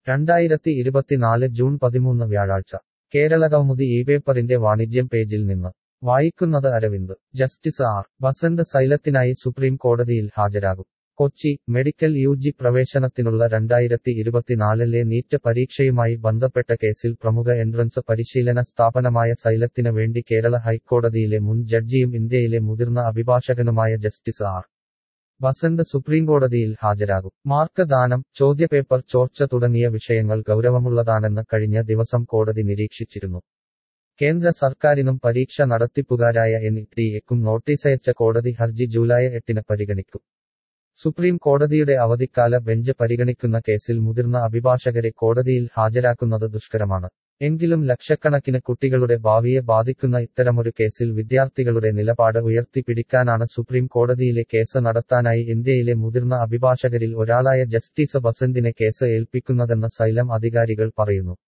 രണ്ടായിരത്തി ഇരുപത്തിനാല് ജൂൺ പതിമൂന്ന് വ്യാഴാഴ്ച കേരളകൗമുദി ഈ പേപ്പറിന്റെ വാണിജ്യം പേജിൽ നിന്ന് വായിക്കുന്നത് അരവിന്ദ് ജസ്റ്റിസ് ആർ വസന്ത് സൈലത്തിനായി സുപ്രീം കോടതിയിൽ ഹാജരാകും കൊച്ചി മെഡിക്കൽ യു ജി പ്രവേശനത്തിനുള്ള രണ്ടായിരത്തി ഇരുപത്തിനാലിലെ നീറ്റ് പരീക്ഷയുമായി ബന്ധപ്പെട്ട കേസിൽ പ്രമുഖ എൻട്രൻസ് പരിശീലന സ്ഥാപനമായ സൈലത്തിന് വേണ്ടി കേരള ഹൈക്കോടതിയിലെ മുൻ ജഡ്ജിയും ഇന്ത്യയിലെ മുതിർന്ന അഭിഭാഷകനുമായ ജസ്റ്റിസ് ആർ വസന്ത് സുപ്രീംകോടതിയിൽ ഹാജരാകും മാർക്ക് ദാനം ചോദ്യപേപ്പർ ചോർച്ച തുടങ്ങിയ വിഷയങ്ങൾ ഗൗരവമുള്ളതാണെന്ന് കഴിഞ്ഞ ദിവസം കോടതി നിരീക്ഷിച്ചിരുന്നു കേന്ദ്ര സർക്കാരിനും പരീക്ഷ നടത്തിപ്പുകാരായ എൻ ടി എക്കും നോട്ടീസയച്ച കോടതി ഹർജി ജൂലൈ എട്ടിന് പരിഗണിക്കും സുപ്രീം കോടതിയുടെ അവധിക്കാല ബെഞ്ച് പരിഗണിക്കുന്ന കേസിൽ മുതിർന്ന അഭിഭാഷകരെ കോടതിയിൽ ഹാജരാക്കുന്നത് ദുഷ്കരമാണ് എങ്കിലും ലക്ഷക്കണക്കിന് കുട്ടികളുടെ ഭാവിയെ ബാധിക്കുന്ന ഇത്തരമൊരു കേസിൽ വിദ്യാർത്ഥികളുടെ നിലപാട് ഉയർത്തിപ്പിടിക്കാനാണ് സുപ്രീം കോടതിയിലെ കേസ് നടത്താനായി ഇന്ത്യയിലെ മുതിർന്ന അഭിഭാഷകരിൽ ഒരാളായ ജസ്റ്റിസ് ബസന്തിനെ കേസ് ഏൽപ്പിക്കുന്നതെന്ന് സൈലം അധികാരികൾ പറയുന്നു